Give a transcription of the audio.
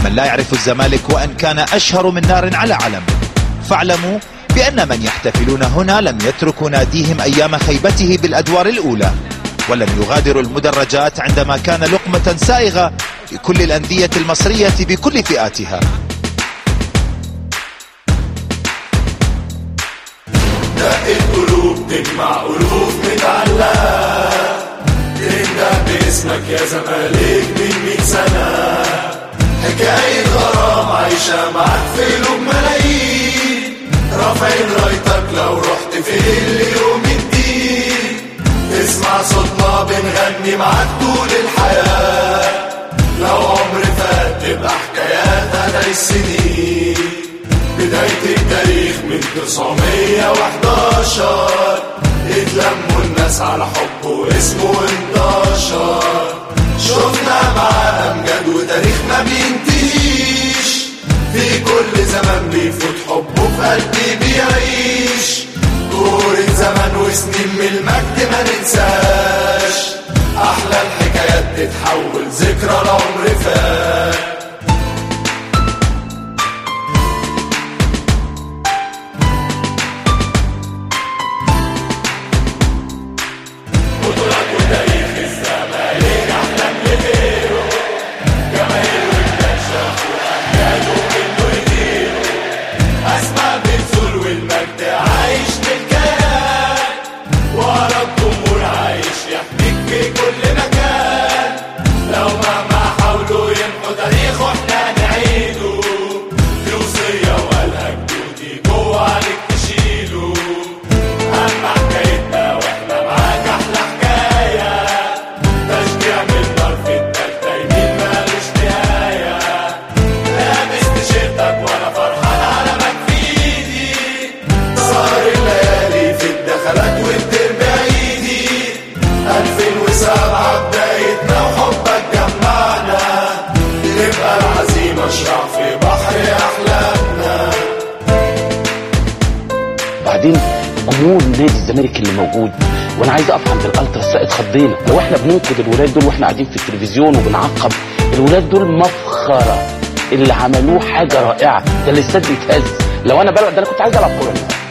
لمن لا يعرف الزمالك وأن كان أشهر من نار على علم فاعلموا بأن من يحتفلون هنا لم يتركوا ناديهم أيام خيبته بالأدوار الأولى ولم يغادروا المدرجات عندما كان لقمة سائغة لكل الأندية المصرية بكل فئاتها دقت قلوب تجمع قلوب متعلقة تنده باسمك يا زمالك من مئة سنة حكاية غرام عايشة معاك في قلوب ملايين رافعين رايتك لو رحت فين ليوم الدين تسمع صوتنا بنغني معاك طول الحياة لو عمر فات تبقى حكايات على السنين بداية التاريخ من 911 اتلموا الناس على حب واسمه انتشر شفنا معاه أمجاد وتاريخ ما بينتهيش في كل زمان بيفوت حبه في قلبي بيعيش دورة زمن وسنين من المجد ما ننساش أحلى الحكايات تتحول ذكرى العمر فات أسمع بتزول والمجد عايش بالكيان ورا الجمهور عايش يحميك في كل مكان لو مهما حاولوا يمحوا تاريخه احنا نعيده دي وصية وقالها جدودي جوه عليك تشيله أما حكايتنا واحنا معاك أحلى حكاية تشجيع من نار في التالتة يمين مالوش نهاية لابس تيشيرتك وانا فرحان علمك في ايدي سهر الليالي في الدخلات والدرب عيدي 2007 بدايتنا وحبك جمعنا نبقى العزيمة اشرع في بحر احلامنا بعدين جمهور نادي الزمالك اللي موجود وانا عايز اقف عند الالتراس لا اتخضينا لو احنا بننقد الولاد دول واحنا قاعدين في التلفزيون وبنعقب الولاد دول مفخره اللي عملوه حاجه رائعه ده الاستاد بيتهز لو انا بلعب ده انا كنت عايز العب كوره